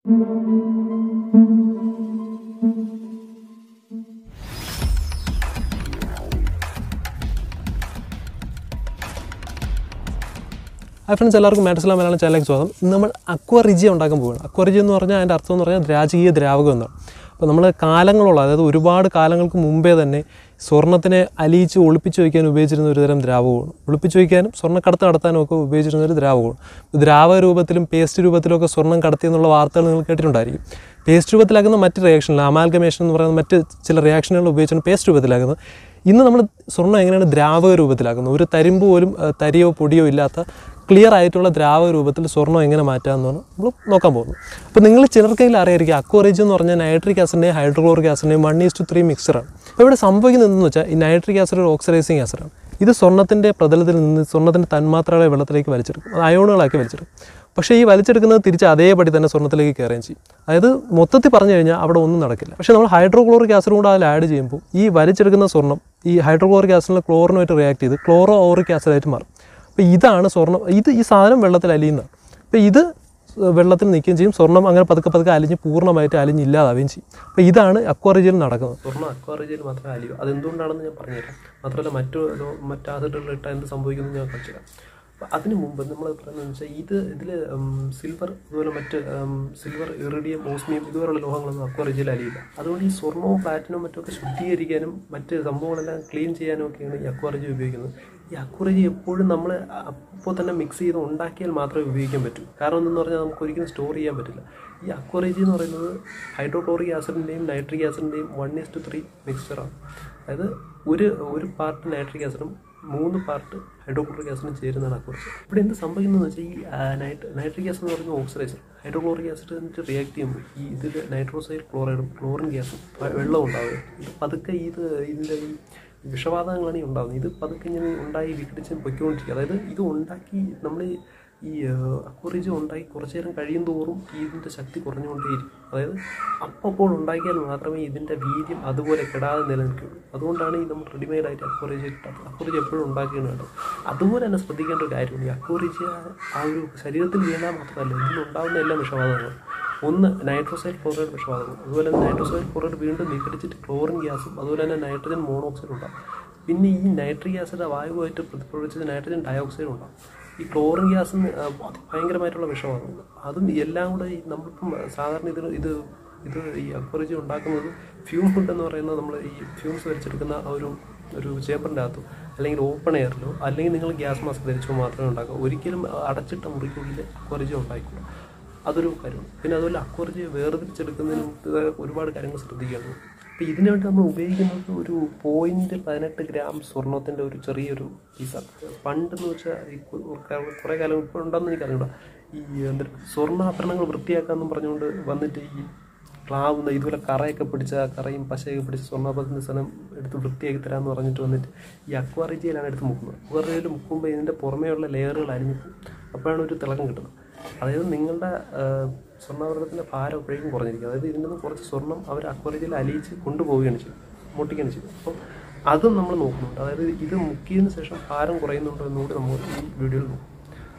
hi friends എല്ലാവർക്കും മാറ്റസ്ല മലയാളം ചാനലിലേക്ക് സ്വാഗതം ഇന്ന് നമ്മൾ അക്വറിജി ഉണ്ടാക്കാൻ പോവുകയാണ് അക്വറിജി എന്ന് പറഞ്ഞാൽ അതിൻ്റെ അർത്ഥം എന്ന് പറഞ്ഞാൽ രാജകീയ ദ്രാവകം എന്നാണ് അപ്പോൾ നമ്മൾ കാലങ്ങളോളം അതായത് ഒരുപാട് കാലങ്ങൾക്ക് മുമ്പേ തന്നെ സ്വർണ്ണത്തിനെ അലിയിച്ച് ഒളിപ്പിച്ച് വയ്ക്കാൻ ഉപയോഗിച്ചിരുന്ന ഒരു തരം ദ്രാവകമാണ് ഒളിപ്പിച്ച് വയ്ക്കാനും സ്വർണ്ണക്കടത്ത് നടത്താനും ഒക്കെ ഉപയോഗിച്ചിരുന്ന ഒരു ദ്രാവകമാണ് ദ്രാവക രൂപത്തിലും പേസ്റ്റ് രൂപത്തിലും ഒക്കെ സ്വർണ്ണം കടത്തി എന്നുള്ള വാർത്തകൾ നിങ്ങൾ കേട്ടിട്ടുണ്ടായിരിക്കും പേസ്റ്റ് രൂപത്തിലാക്കുന്ന മറ്റ് റിയാക്ഷനിൽ അമാൽഗമേഷൻ എന്ന് പറയുന്ന മറ്റ് ചില റിയാക്ഷനുകൾ ഉപയോഗിച്ചാണ് പേസ്റ്റ് രൂപത്തിലാക്കുന്നത് ഇന്ന് നമ്മൾ സ്വർണ്ണം എങ്ങനെയാണ് ദ്രാവക രൂപത്തിലാക്കുന്നത് ഒരു തരിമ്പ് പോലും ആ, തരിയോ പൊടിയോ ഇല്ലാത്ത ക്ലിയർ ആയിട്ടുള്ള ദ്രാവക രൂപത്തിൽ സ്വർണ്ണം എങ്ങനെ മാറ്റാമെന്നാണ് നമ്മൾ നോക്കാൻ പോകുന്നത് അപ്പോൾ നിങ്ങൾ ചിലർക്കെങ്കിലും അറിയായിരിക്കും അക്വറേജ് എന്ന് പറഞ്ഞാൽ നൈട്രിക് ആസിഡിൻ്റെയും ഹൈഡ്രോക്ലോറിക് ആസിഡിൻ്റെയും വൺ ഈസ് ടു ത്രീ മിക്സറാണ് അപ്പോൾ ഇവിടെ സംഭവിക്കുന്നത് എന്തെന്ന് വെച്ചാൽ ഈ നൈട്രിക് ആസിഡ് ഒരു ഓക്സിഡൈസിങ് ആസിഡാണ് ഇത് സ്വർണ്ണത്തിൻ്റെ പ്രതലത്തിൽ നിന്ന് സ്വർണ്ണത്തിൻ്റെ തന്മാത്രകളെ വെള്ളത്തിലേക്ക് വലിച്ചെടുക്കും അത് അയോണുകളാക്കി വലിച്ചെടുക്കും പക്ഷേ ഈ വലിച്ചെടുക്കുന്നത് തിരിച്ച് അതേപടി തന്നെ സ്വർണ്ണത്തിലേക്ക് കയറുകയും ചെയ്യും അതായത് മൊത്തത്തിൽ പറഞ്ഞു കഴിഞ്ഞാൽ അവിടെ ഒന്നും നടക്കില്ല പക്ഷേ നമ്മൾ ഹൈഡ്രോക്ലോറിക് ആസിഡ് കൂടെ അതിൽ ആഡ് ചെയ്യുമ്പോൾ ഈ വലിച്ചെടുക്കുന്ന സ്വർണ്ണം ഈ ഹൈഡ്രോക്ലോറിക് ആസിഡിലെ ക്ലോറിനുമായിട്ട് റിയാക്ട് ചെയ്ത് ക്ലോറോ ഓറിക് ആസിഡായിട്ട് മാറും അപ്പോൾ ഇതാണ് സ്വർണ്ണം ഇത് ഈ സാധനം വെള്ളത്തിൽ അലിയുന്നതാണ് അപ്പോൾ ഇത് വെള്ളത്തിൽ നിൽക്കുകയും ചെയ്യും സ്വർണ്ണം അങ്ങനെ പതുക്കെ പതുക്കെ അലിഞ്ഞ് പൂർണ്ണമായിട്ട് അലിഞ്ഞില്ലാതാവുകയും ചെയ്യും അപ്പോൾ ഇതാണ് അക്വാറിജിയിൽ നടക്കുന്നത് സ്വർണ്ണം അക്വാറിജിയിൽ മാത്രമേ അലിയൂ അതെന്തുകൊണ്ടാണെന്ന് ഞാൻ പറഞ്ഞുതരാം മാത്രമല്ല മറ്റു മറ്റ് ആസിഡുകളിലിട്ട് എന്ത് സംഭവിക്കുന്നു ഞാൻ കാണിച്ചുതരാം അപ്പോൾ അതിന് മുമ്പ് നമ്മൾ പറയുന്നത് വെച്ചാൽ ഇത് ഇതിൽ സിൽവർ അതുപോലെ മറ്റ് സിൽവർ ഇറിഡിയം ഓസ്മിയം ഇതുപോലുള്ള ലോഹങ്ങളൊന്നും അക്വാറിജിയിൽ അലിയില്ല അതുകൊണ്ട് ഈ സ്വർണ്ണവും പ്ലാറ്റിനും മറ്റുമൊക്കെ ശുദ്ധീകരിക്കാനും മറ്റ് സംഭവങ്ങളെല്ലാം ക്ലീൻ ചെയ്യാനും ഒക്കെയാണ് ഈ അക്വാറിജി ഉപയോഗിക്കുന്നത് ഈ അക്വാറിജി എപ്പോഴും നമ്മൾ അപ്പോൾ തന്നെ മിക്സ് ചെയ്ത് ഉണ്ടാക്കിയാൽ മാത്രമേ ഉപയോഗിക്കാൻ പറ്റൂ കാരണം എന്തെന്ന് പറഞ്ഞാൽ നമുക്ക് ഒരിക്കലും സ്റ്റോർ ചെയ്യാൻ പറ്റില്ല ഈ അക്വാറിജി എന്ന് പറയുന്നത് ഹൈഡ്രോക്ലോറിക് ആസിഡിൻ്റെയും നൈട്രിക് ആസിഡിൻ്റെയും വൺ ഇസ് ടു ത്രീ മിക്സ്ചറാണ് അതായത് ഒരു ഒരു പാർട്ട് നൈട്രിക് ആസിഡും മൂന്ന് പാർട്ട് ഹൈഡ്രോക്ലോറിക് ആസിഡും ചേരുന്നതാണ് അക്വറിച്ച് ഇവിടെ എന്ത് സംഭവിക്കുന്നതെന്ന് വെച്ചാൽ ഈ നൈറ്റ് നൈട്രിക് ആസിഡ് എന്ന് പറയുന്നത് ഓക്സിഡൈസർ ഹൈഡ്രോക്ലോറിക് ആസിഡ് എന്നിട്ട് റിയാക്ട് ചെയ്യുമ്പോൾ ഈ ഇതിൽ നൈട്രോസൈഡ് ക്ലോറൈഡും ക്ലോറിൻ ഗ്യാസും വെള്ളം ഉണ്ടാവുക ഇത് പതുക്കെ ഇത് ഇതിൻ്റെ ഈ വിഷവാതകങ്ങളാണ് ഈ ഉണ്ടാകുന്നത് ഇത് പതുക്കെ ഇങ്ങനെ ഉണ്ടായി വിഘടിച്ച് പൊയ്ക്കൊണ്ടിരിക്കുക അതായത് ഇത് ഉണ്ടാക്കി നമ്മൾ ഈ അക്വറിജ് ഉണ്ടാക്കി കുറച്ച് നേരം കഴിയും തോറും ഇതിൻ്റെ ശക്തി കുറഞ്ഞുകൊണ്ടേയിരിക്കും അതായത് അപ്പോൾ ഉണ്ടാക്കിയാൽ മാത്രമേ ഇതിൻ്റെ വീര്യം അതുപോലെ കെടാതെ നിലനിൽക്കുകയുള്ളൂ അതുകൊണ്ടാണ് ഈ നമ്മൾ റെഡിമെയ്ഡ് ആയിട്ട് അക്വറിജ് കിട്ടാത്തത് അക്വറിജ് എപ്പോഴും ഉണ്ടാക്കുകയാണ് അതുപോലെ തന്നെ ശ്രദ്ധിക്കേണ്ട ഒരു കാര്യമുണ്ട് ഈ അക്വറിജ് ആ ഒരു ശരീരത്തിൽ വീണാൽ മാത്രമല്ല ഇതിലുണ്ടാകുന്ന എല്ലാ വിഷവാതകങ്ങളും ഒന്ന് നൈട്രോസൈഡ് ക്ലോറൈഡ് വിഷവാതകം അതുപോലെ തന്നെ നൈട്രോസൈഡ് ക്ലോറൈഡ് വീണ്ടും വിഘടിച്ചിട്ട് ക്ലോറിൻ ഗ്യാസും അതുപോലെ തന്നെ നൈട്രജൻ മോണോക്സൈഡ് ഉണ്ടാകും പിന്നെ ഈ നൈട്രിക് ആസിഡ് വായുവായിട്ട് പ്രതിപ്രവർത്തിച്ച് നൈട്രജൻ ഡയോക്സൈഡ് ഉണ്ടാകും ഈ ക്ലോറിൻ ഗ്യാസ് ഭയങ്കരമായിട്ടുള്ള വിഷമാണ് അതും എല്ലാം കൂടെ ഈ നമ്മളിപ്പം സാധാരണ ഇതിന് ഇത് ഇത് ഈ അക്വറിജി ഉണ്ടാക്കുന്നത് ഫ്യൂം ഫുഡ് എന്ന് പറയുന്നത് നമ്മൾ ഈ ഫ്യൂംസ് വലിച്ചെടുക്കുന്ന ആ ഒരു ഒരു ചേമ്പറിൻ്റെ അകത്തോ അല്ലെങ്കിൽ ഓപ്പൺ എയറിലോ അല്ലെങ്കിൽ നിങ്ങൾ ഗ്യാസ് മാസ്ക് ധരിച്ചോ മാത്രമേ ഉണ്ടാക്കൂ ഒരിക്കലും അടച്ചിട്ട മുറിക്കുള്ളിൽ അക്വറിജി ഉണ്ടായിക്കൂടാ അതൊരു കാര്യമാണ് പിന്നെ അതുപോലെ അക്വറിജി വേർതിരിച്ചെടുക്കുന്നതിന് മുമ്പ് ഒരുപാട് കാര്യങ്ങൾ ശ്രദ്ധിക്കേണ്ടത് അപ്പോൾ ഇതിനു വേണ്ടി നമ്മൾ ഉപയോഗിക്കുന്നത് ഒരു പോയിന്റ് പതിനെട്ട് ഗ്രാം സ്വർണത്തിൻ്റെ ഒരു ചെറിയൊരു പീസാണ് പണ്ടെന്ന് വെച്ചാൽ ഈ കുറേ കാലം ഇപ്പോൾ ഉണ്ടെന്ന് എനിക്ക് അറിഞ്ഞൂടാ ഈ എന്താ സ്വർണ്ണാഭരണങ്ങൾ വൃത്തിയാക്കാമെന്നും പറഞ്ഞുകൊണ്ട് വന്നിട്ട് ഈ ക്ലാവുന്ന ഇതുപോലെ കറയൊക്കെ പിടിച്ച കറയും പശയൊക്കെ പിടിച്ച സ്വർണ്ണാഭരണത്തിൻ്റെ സ്ഥലം എടുത്ത് വൃത്തിയാക്കി തരാമെന്ന് പറഞ്ഞിട്ട് വന്നിട്ട് ഈ അക്വാറിജിയിലാണ് എടുത്ത് മുക്കുന്നത് അക്വാറിജിയിൽ മുക്കുമ്പോൾ ഇതിൻ്റെ പുറമേയുള്ള ലെയറുകൾ അരിഞ്ഞു പോകും അപ്പോഴാണ് ഒരു തിളക്കം കിട്ടുന്നത് അതായത് നിങ്ങളുടെ സ്വർണ്ണാഭരണത്തിൻ്റെ ഭാരം എപ്പോഴേക്കും കുറഞ്ഞിരിക്കും അതായത് ഇതിൽ നിന്ന് കുറച്ച് സ്വർണം അവർ അക്വറിജിൽ അലിയിച്ച് കൊണ്ടുപോവുകയാണ് ചെയ്യും മുട്ടിക്കുകയാണ് ചെയ്യും അപ്പം അതും നമ്മൾ നോക്കുന്നുണ്ട് അതായത് ഇത് മുക്കിയതിന് ശേഷം ഭാരം കുറയുന്നുണ്ടോ എന്നുകൂടി നമ്മൾ ഈ വീഡിയോയിൽ നോക്കും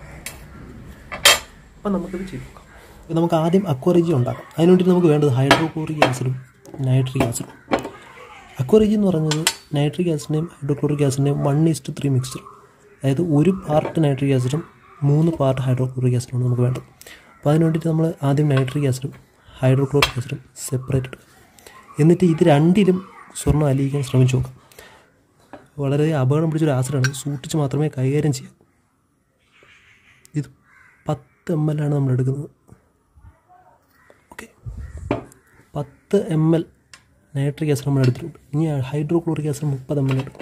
അപ്പം നമുക്കിത് ചെയ്ത് നോക്കാം നമുക്ക് ആദ്യം അക്വറിജി ഉണ്ടാക്കാം അതിന് വേണ്ടി നമുക്ക് വേണ്ടത് ഹൈഡ്രോക്ലോറിക് ആസിഡും നൈട്രിക് ആസിഡും അക്വറിജി എന്ന് പറയുന്നത് നൈട്രിക് ആസിഡിൻ്റെയും ഹൈഡ്രോക്ലോറിക് ആസിഡിൻ്റെയും one is to three mixture അതായത് ഒരു പാർട്ട് നൈട്രിക് ആസിഡും മൂന്ന് പാർട്ട് ഹൈഡ്രോക്ലോറിക് ആസിഡുമാണ് നമുക്ക് വേണ്ടത് അപ്പോൾ അതിന് വേണ്ടിയിട്ട് നമ്മൾ ആദ്യം നൈട്രിക് ആസിഡും ഹൈഡ്രോക്ലോറിക് ആസിഡും സെപ്പറേറ്റ് എടുക്കുക എന്നിട്ട് ഇത് രണ്ടിലും സ്വർണ്ണം അലിയിക്കാൻ ശ്രമിച്ചു നോക്കാം വളരെ അപകടം പിടിച്ചൊരു ആസിഡാണ് സൂക്ഷിച്ച് മാത്രമേ കൈകാര്യം ചെയ്യാം ഇത് പത്ത് എം എൽ ആണ് നമ്മൾ എടുക്കുന്നത് ഓക്കെ പത്ത് എം എൽ നൈട്രിക് ആസിഡ് നമ്മൾ എടുത്തിട്ടുണ്ട് ഇനി ഹൈഡ്രോക്ലോറിക് ആസിഡ് മുപ്പത് എം എൽ എടുക്കും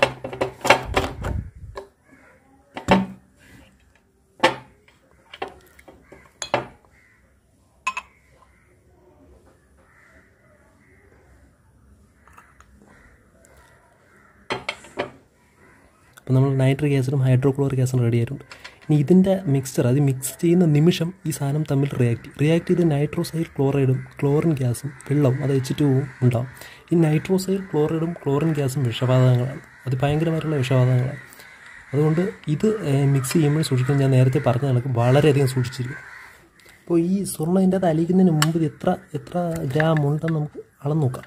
അപ്പോൾ നമ്മൾ നൈട്രിക് ആസിഡും ഹൈഡ്രോക്ലോറിക് ആസിഡും റെഡി ആയിട്ടുണ്ട് ഇനി ഇതിൻ്റെ മിക്സ്ചർ അത് മിക്സ് ചെയ്യുന്ന നിമിഷം ഈ സാധനം തമ്മിൽ റിയാക്ട് ചെയ്യും റിയാക്ട് ചെയ്ത് നൈട്രോസൈഡ് ക്ലോറൈഡും ക്ലോറിൻ ഗ്യാസും വെള്ളവും അത് എച്ച് ടു ഉണ്ടാവും ഈ നൈട്രോസൈഡ് ക്ലോറൈഡും ക്ലോറിൻ ഗ്യാസും വിഷവാതകങ്ങളാണ് അത് ഭയങ്കരമായിട്ടുള്ള വിഷവാതകങ്ങളാണ് അതുകൊണ്ട് ഇത് മിക്സ് ചെയ്യുമ്പോൾ സൂക്ഷിക്കാൻ ഞാൻ നേരത്തെ പറഞ്ഞ കണക്ക് വളരെയധികം സൂക്ഷിച്ചിരിക്കും അപ്പോൾ ഈ സ്വർണ്ണം ഇതിൻ്റെ അകത്ത് അലിക്കുന്നതിന് മുമ്പ് ഇത് എത്ര എത്ര ഗ്രാം ഉണ്ടെന്ന് നമുക്ക് അളന്ന് നോക്കാം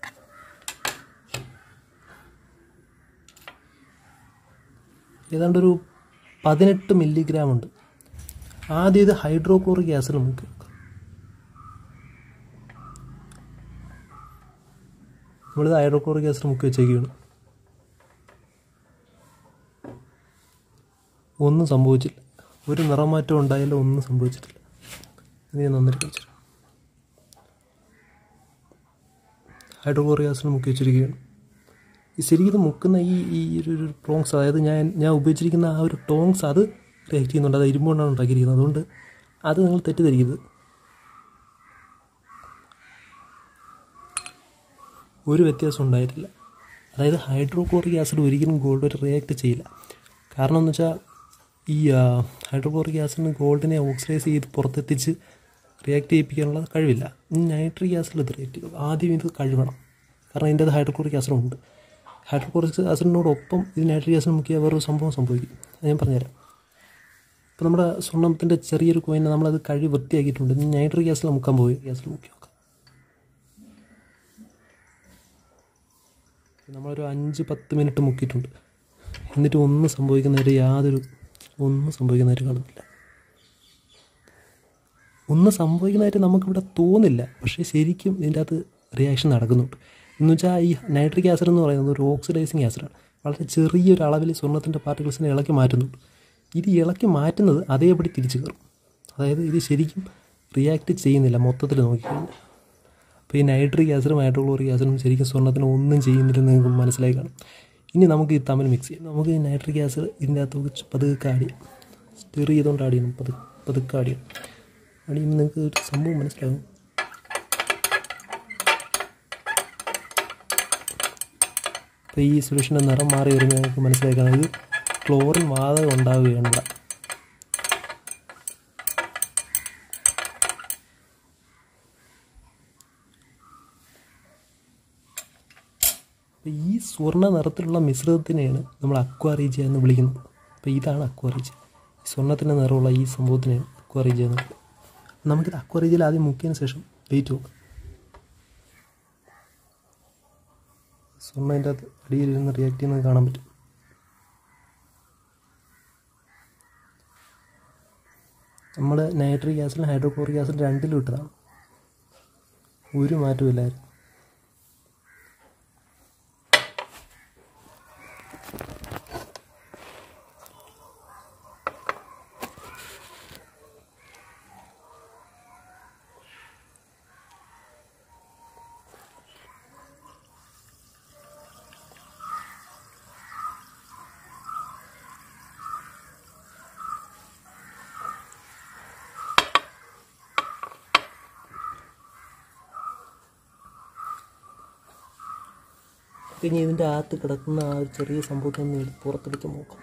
ഏതാണ്ട് ഒരു പതിനെട്ട് മില്ലിഗ്രാം ഉണ്ട് ആദ്യം ഇത് ഹൈഡ്രോക്ലോറിക് ആസിഡ് നമുക്ക് നോക്കാം നമ്മളിത് ഹൈഡ്രോക്ലോറിക് ആസിഡ് മുക്കി വെച്ചേക്കാണ് ഒന്നും സംഭവിച്ചില്ല ഒരു നിറമാറ്റം ഉണ്ടായാലും ഒന്നും സംഭവിച്ചിട്ടില്ല ഇത് ഞാൻ നന്നായിട്ട് കഴിച്ചു ഹൈഡ്രോക്ലോറിക് ആസിഡ് മുക്കി വെച്ചിരിക്കുകയാണ് ഈ ശരിക്കും ഇത് മുക്കുന്ന ഈ ഈ ഒരു ഒരു ടോങ്സ് അതായത് ഞാൻ ഞാൻ ഉപയോഗിച്ചിരിക്കുന്ന ആ ഒരു ടോങ്സ് അത് റിയാക്ട് ചെയ്യുന്നുണ്ട് അത് ഇരുമ്പ് കൊണ്ടാണ് ഉണ്ടാക്കിയിരിക്കുന്നത് അതുകൊണ്ട് അത് നിങ്ങൾ തെറ്റിദ്ധരിക്കരുത് ഒരു വ്യത്യാസം ഉണ്ടായിട്ടില്ല അതായത് ഹൈഡ്രോക്ലോറിക് ആസിഡ് ഒരിക്കലും ഗോൾഡ് ഒരു റിയാക്ട് ചെയ്യില്ല കാരണം എന്ന് വെച്ചാൽ ഈ ഹൈഡ്രോക്ലോറിക് ആസിഡിന് ഗോൾഡിനെ ഓക്സിഡൈസ് ചെയ്ത് പുറത്തെത്തിച്ച് റിയാക്ട് ചെയ്യിപ്പിക്കാനുള്ള കഴിവില്ല നൈട്രിക് ആസിഡിൽ ഇത് റിയാക്ട് ചെയ്യും ആദ്യം ഇത് കഴുകണം കാരണം ഇതിൻ്റെ ഹൈഡ്രോക്ലോറിക് ആസിഡ് ഉണ്ട് ഹൈഡ്രോക്ലോറിക് ആസിഡിനോടൊപ്പം ഇത് നൈട്രിക് ആസിഡ് മുക്കിയ വേറൊരു സംഭവം സംഭവിക്കും അത് ഞാൻ പറഞ്ഞുതരാം ഇപ്പോൾ നമ്മുടെ സ്വർണ്ണത്തിൻ്റെ ചെറിയൊരു കോയിനെ നമ്മളത് കഴുകി വൃത്തിയാക്കിയിട്ടുണ്ട് ഇനി നൈട്രിക് ആസിഡ് മുക്കാൻ പോയി ഗ്യാസിൽ മുക്കി നോക്കാം നമ്മളൊരു അഞ്ച് പത്ത് മിനിറ്റ് മുക്കിയിട്ടുണ്ട് എന്നിട്ട് ഒന്നും സംഭവിക്കുന്നതായിട്ട് യാതൊരു ഒന്നും സംഭവിക്കുന്നതായിട്ട് കാണുന്നില്ല ഒന്നും സംഭവിക്കുന്നതായിട്ട് നമുക്കിവിടെ തോന്നില്ല പക്ഷേ ശരിക്കും ഇതിൻ്റെ അകത്ത് റിയാക്ഷൻ നടക്കുന്നുണ്ട് എന്ന് വെച്ചാൽ ഈ നൈട്രിക് ആസിഡ് എന്ന് പറയുന്നത് ഒരു ഓക്സിഡൈസിങ് ആസിഡാണ് വളരെ ചെറിയൊരു അളവിൽ സ്വർണ്ണത്തിൻ്റെ പാർട്ടിക്കിൾസിനെ ഇളക്കി മാറ്റുന്നുണ്ട് ഇത് ഇളക്കി മാറ്റുന്നത് അതേപടി തിരിച്ചു കയറും അതായത് ഇത് ശരിക്കും റിയാക്ട് ചെയ്യുന്നില്ല മൊത്തത്തിൽ നോക്കിക്കഴിഞ്ഞാൽ അപ്പോൾ ഈ നൈട്രിക് ആസിഡും ഹൈഡ്രോക്ലോറിക് ആസിഡും ശരിക്കും സ്വർണ്ണത്തിന് ഒന്നും ചെയ്യുന്നില്ലെന്ന് നിങ്ങൾക്ക് മനസ്സിലായി കാണും ഇനി നമുക്ക് ഇത് തമ്മിൽ മിക്സ് ചെയ്യാം നമുക്ക് ഈ നൈട്രിക് ആസിഡ് ഇതിൻ്റെ അകത്ത് പതുക്കെ ആഡ് ചെയ്യാം സ്റ്റിർ ചെയ്തുകൊണ്ട് ആഡ് ചെയ്യണം പതുക്കെ പതുക്കെ ആഡ് ചെയ്യണം ആഡ് ചെയ്യുമ്പോൾ നിങ്ങൾക്ക് ഒരു സംഭവം മനസ്സിലാകും അപ്പോൾ ഈ സൊല്യൂഷൻ്റെ നിറം മാറി വരുമ്പോൾ നിങ്ങൾക്ക് മനസ്സിലാക്കാം ഇത് ക്ലോറിൻ വാതകം ഉണ്ടാവുകയാണ് ഇവിടെ അപ്പോൾ ഈ സ്വർണ്ണ നിറത്തിലുള്ള മിശ്രിതത്തിനെയാണ് നമ്മൾ അക്വാറീജിയ എന്ന് വിളിക്കുന്നത് അപ്പോൾ ഇതാണ് അക്വാറീജിയ സ്വർണ്ണത്തിൻ്റെ നിറമുള്ള ഈ സംഭവത്തിനെയാണ് അക്വാറീജിയ എന്ന് വിളിക്കുന്നത് നമുക്കിത് അക്വാറീജിയയിൽ ആദ്യം മുക്കിയതിന് ശേഷം വെയിറ്റ് നോക്കാം സ്വർണ്ണം അതിൻ്റെ അകത്ത് അടിയിലിരുന്ന് റിയാക്ട് ചെയ്യുന്നത് കാണാൻ പറ്റും നമ്മൾ നൈട്രിക് ആസിഡും ഹൈഡ്രോക്ലോറിക് ആസിഡ് രണ്ടിലും ഇട്ടതാണ് ഒരു മാറ്റവും ഇല്ലായിരുന്നു ഇനി ഇതിൻ്റെ അകത്ത് കിടക്കുന്ന ആ ഒരു ചെറിയ സംഭവത്തിൽ നിന്ന് എടുത്ത് പുറത്തെടുത്ത് നോക്കാം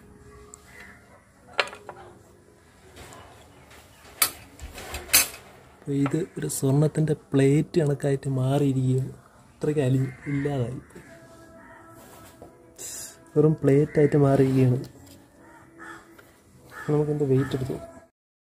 അപ്പോൾ ഇത് ഒരു സ്വർണത്തിൻ്റെ പ്ലേറ്റ് കണക്കായിട്ട് മാറിയിരിക്കുകയാണ് അത്രയ്ക്ക് അലിഞ്ഞു ഇല്ലാതായി വെറും പ്ലേറ്റായിട്ട് മാറിയിരിക്കുകയാണ് നമുക്കെന്ത് വെയിറ്റ് എടുത്ത് നോക്കാം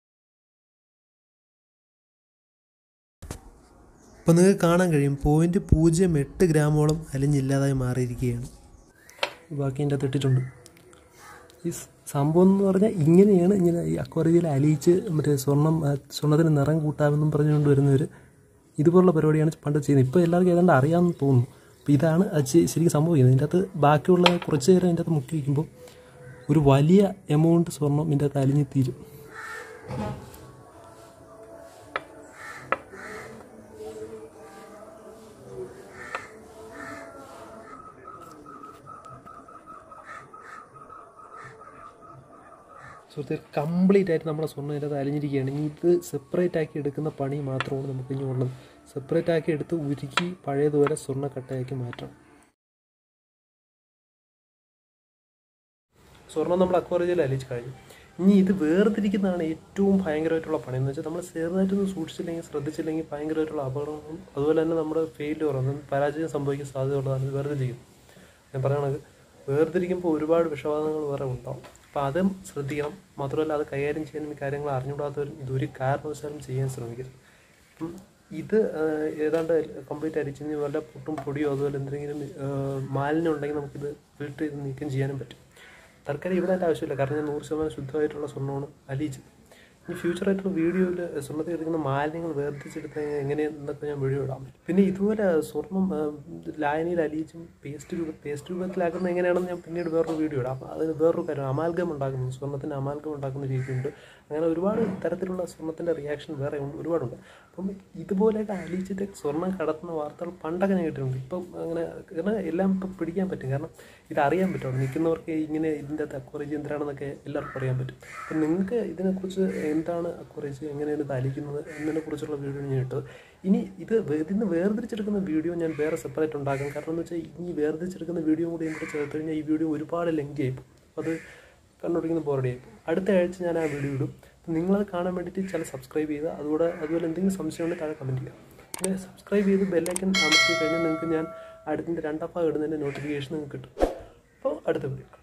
അപ്പോൾ നിങ്ങൾക്ക് കാണാൻ കഴിയും പോയിൻറ്റ് പൂജ്യം എട്ട് ഗ്രാമോളം അലിഞ്ഞില്ലാതായി മാറിയിരിക്കുകയാണ് ബാക്കി എൻ്റെ അകത്ത് ഇട്ടിട്ടുണ്ട് ഈ സ് സംഭവം എന്ന് പറഞ്ഞാൽ ഇങ്ങനെയാണ് ഇങ്ങനെ ഈ അക്വറിയിൽ അലിയിച്ച് മറ്റേ സ്വർണം ആ, സ്വർണ്ണത്തിന് നിറം കൂട്ടാമെന്നും പറഞ്ഞുകൊണ്ട് വരുന്നവർ ഇതുപോലുള്ള പരിപാടിയാണ് പണ്ട് ചെയ്യുന്നത് ഇപ്പോൾ എല്ലാവർക്കും ഏതാണ്ട് അറിയാമെന്ന് തോന്നുന്നു അപ്പോൾ ഇതാണ് അത് ശ- ശരിക്കും സംഭവിക്കുന്നത് ഇതിൻ്റെ അകത്ത് ബാക്കിയുള്ള കുറച്ച് നേരം ഇതിൻ്റെ അകത്ത് മുക്കി വയ്ക്കുമ്പോൾ ഒരു വലിയ എമൗണ്ട് സ്വർണം ഇതിൻ്റെ അകത്ത് അലിഞ്ഞ് തീരും സുഹൃത്തെ കംപ്ലീറ്റ് ആയിട്ട് നമ്മുടെ സ്വർണ്ണം ഇതിനകത്ത് അലിഞ്ഞിരിക്കുകയാണ് ഇനി ഇത് സെപ്പറേറ്റ് ആക്കി എടുക്കുന്ന പണി മാത്രമാണ് നമുക്ക് ഇനി ഉള്ളത് സെപ്പറേറ്റ് ആക്കി എടുത്ത് ഉരുക്കി പഴയതുപോലെ സ്വർണ്ണക്കട്ടയാക്കി മാറ്റണം സ്വർണ്ണം നമ്മൾ അക്വറിയയിൽ അലിച്ച് കഴിഞ്ഞു ഇനി ഇത് വേർതിരിക്കുന്നതാണ് ഏറ്റവും ഭയങ്കരമായിട്ടുള്ള പണി എന്ന് വെച്ചാൽ നമ്മൾ ചെറുതായിട്ടൊന്ന് സൂക്ഷിച്ചില്ലെങ്കിൽ ശ്രദ്ധിച്ചില്ലെങ്കിൽ ഭയങ്കരമായിട്ടുള്ള അപകടങ്ങളും അതുപോലെ തന്നെ നമ്മുടെ ഫെയിലിയർ പരാജയം സംഭവിക്കാൻ സാധ്യതയുള്ളതാണ് ഇത് വേർതിരിക്കുന്നത് ഞാൻ പറയണത് വേർതിരിക്കുമ്പോൾ ഒരുപാട് വിഷവാദങ്ങൾ വേറെ ഉണ്ടാവും അപ്പോൾ അതും ശ്രദ്ധിക്കണം മാത്രമല്ല അത് കൈകാര്യം ചെയ്യാൻ ഈ കാര്യങ്ങൾ അറിഞ്ഞുകൂടാത്തവരും ഇതൊരു കാരണവശാലും ചെയ്യാൻ ശ്രമിക്കരുത് അപ്പം ഇത് ആ, ഏതാണ്ട് കംപ്ലീറ്റ് അരിച്ചിന് വല്ല പൊട്ടും പൊടിയോ അതുപോലെ എന്തെങ്കിലും ആ, മാലിന്യം ഉണ്ടെങ്കിൽ നമുക്കിത് ഫിൽറ്റർ ചെയ്ത് നീക്കം ചെയ്യാനും പറ്റും തൽക്കാലം ഇവിടെ എൻ്റെ ആവശ്യമില്ല കാരണം ഞാൻ നൂറ് ശതമാനം ശുദ്ധമായിട്ടുള്ള സ്വർണ്ണമാണ് അലിയിച്ചത് ഇനി ഫ്യൂച്ചറായിട്ടുള്ള വീഡിയോയിൽ സ്വർണ്ണത്തിൽ എടുക്കുന്ന മാലിന്യങ്ങൾ വേർതിരിച്ചെടുത്ത് എങ്ങനെയെന്നൊക്കെ ഞാൻ വീഡിയോ ഇടാം പിന്നെ ഇതുപോലെ സ്വർണം ആ, ലായനിയിൽ അലിയിച്ചും പേസ്റ്റ് രൂപ പേസ്റ്റ് രൂപത്തിലാക്കുന്ന എങ്ങനെയാണെന്ന് ഞാൻ പിന്നീട് വേറൊരു വീഡിയോ ഇടാം അപ്പോൾ അതിന് വേറൊരു കാര്യം അമാൽഗം ഉണ്ടാക്കുന്നു സ്വർണ്ണത്തിന് അമാൽഗം ഉണ്ടാക്കുന്ന രീതിയുണ്ട് അങ്ങനെ ഒരുപാട് തരത്തിലുള്ള സ്വർണ്ണത്തിൻ്റെ റിയാക്ഷൻ വേറെ ഉണ്ട് ഒരുപാടുണ്ട് അപ്പം ഇതുപോലെയൊക്കെ അലിയിച്ചിട്ട് സ്വർണ്ണം കടത്തുന്ന വാർത്തകൾ പണ്ടൊക്കെ ഞാൻ കേട്ടിട്ടുണ്ട് ഇപ്പം അങ്ങനെ കാരണം എല്ലാം ഇപ്പം പിടിക്കാൻ പറ്റും കാരണം ഇത് അറിയാൻ പറ്റും അവിടെ നിൽക്കുന്നവർക്ക് ഇങ്ങനെ ഇതിൻ്റെ അകത്ത് അക്വറേജ് എന്തിനാണെന്നൊക്കെ എല്ലാവർക്കും അറിയാൻ പറ്റും അപ്പം നിങ്ങൾക്ക് ഇതിനെക്കുറിച്ച് എന്താണ് അക്വറേജ് എങ്ങനെയാണ് ഇത് അലിക്കുന്നത് എന്നതിനെ കുറിച്ചുള്ള വീഡിയോ ഞാൻ ഇട്ടത് ഇനി ഇത് വേ- ഇതിന്ന് വേർതിരിച്ചെടുക്കുന്ന വീഡിയോ ഞാൻ വേറെ സെപ്പറേറ്റ് ഉണ്ടാക്കും കാരണം എന്ന് വെച്ചാൽ ഇനി വേർതിരിച്ചെടുക്കുന്ന വീഡിയോ കൂടി കൂടെ ചേർത്ത് കഴിഞ്ഞാൽ ഈ വീഡിയോ ഒരുപാട് ലെങ്കി ആയിപ്പോൾ അത് കണ്ടുപിടിക്കുന്ന ബോറടി ആയിപ്പോൾ അടുത്ത ആഴ്ച ഞാൻ ആ വീഡിയോ ഇടും അപ്പം നിങ്ങളത് കാണാൻ വേണ്ടിയിട്ട് ചില സബ്സ്ക്രൈബ് ചെയ്യുക അതുകൂടെ അതുപോലെ എന്തെങ്കിലും സംശയം ഉണ്ടെങ്കിൽ താഴെ കമൻറ്റ് ചെയ്യുക പിന്നെ സബ്സ്ക്രൈബ് ചെയ്ത് ബെല്ലൈക്കൻ അമർത്തി കഴിഞ്ഞാൽ നിങ്ങൾക്ക് ഞാൻ അടുത്തിൻ്റെ രണ്ടാം ഭാഗം ഇടുന്നതിൻ്റെ നോട്ടിഫിക്കേഷൻ നിങ്ങൾക്ക് കിട്ടും അപ്പോൾ അടുത്ത വീഡിയോ